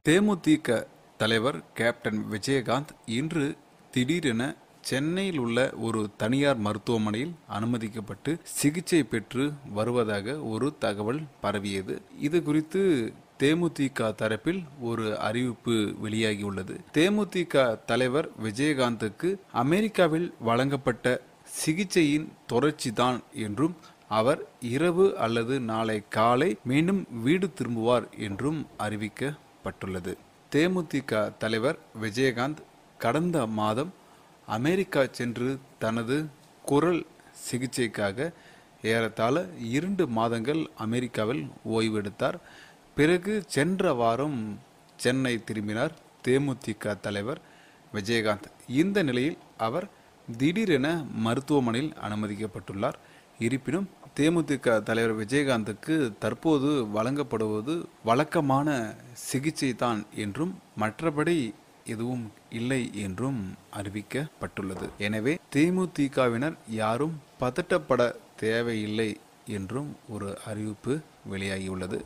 தேமுதிக தலைவர் கேப்டன் விஜயகாந்த் இன்று திடீரென சென்னையில் உள்ள ஒரு தனியார் மருத்துவமனையில் அனுமதிக்கப்பட்டு சிகிச்சை பெற்று வருவதாக ஒரு தகவல் பரவியது இது குறித்து தேமுதிக தரப்பில் ஒரு அறிவிப்பு வெளியாகியுள்ளது தேமுதிக தலைவர் விஜயகாந்துக்கு அமெரிக்காவில் வழங்கப்பட்ட சிகிச்சையின் தொடர்ச்சிதான் என்றும் அவர் இரவு அல்லது நாளை காலை மீண்டும் வீடு திரும்புவார் என்றும் அறிவிக்கப்பட்டுள்ளது தேமுதிக தலைவர் விஜயகாந்த் கடந்த மாதம் அமெரிக்கா சென்று தனது குரல் சிகிச்சைக்காக ஏறத்தாழ இரண்டு மாதங்கள் அமெரிக்காவில் ஓய்வெடுத்தார் பிறகு சென்ற வாரம் சென்னை திரும்பினார் தேமுதிக தலைவர் விஜயகாந்த் இந்த நிலையில் அவர் திடீரென மருத்துவமனையில் அனுமதிக்கப்பட்டுள்ளார் இருப்பினும் தேமுதிக தலைவர் விஜயகாந்துக்கு தற்போது வழங்கப்படுவது வழக்கமான சிகிச்சை தான் என்றும் மற்றபடி எதுவும் இல்லை என்றும் அறிவிக்கப்பட்டுள்ளது எனவே தேமுதிகவினர் யாரும் பதட்டப்பட தேவையில்லை என்றும் ஒரு அறிவிப்பு வெளியாகியுள்ளது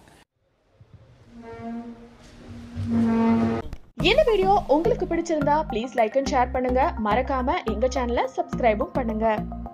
இந்த வீடியோ உங்களுக்கு பிடிச்சிருந்தா ப்ளீஸ் லைக் அண்ட் ஷேர் பண்ணுங்க மறக்காம எங்க சேனலை சப்ஸ்கிரைபும் பண்ணுங்க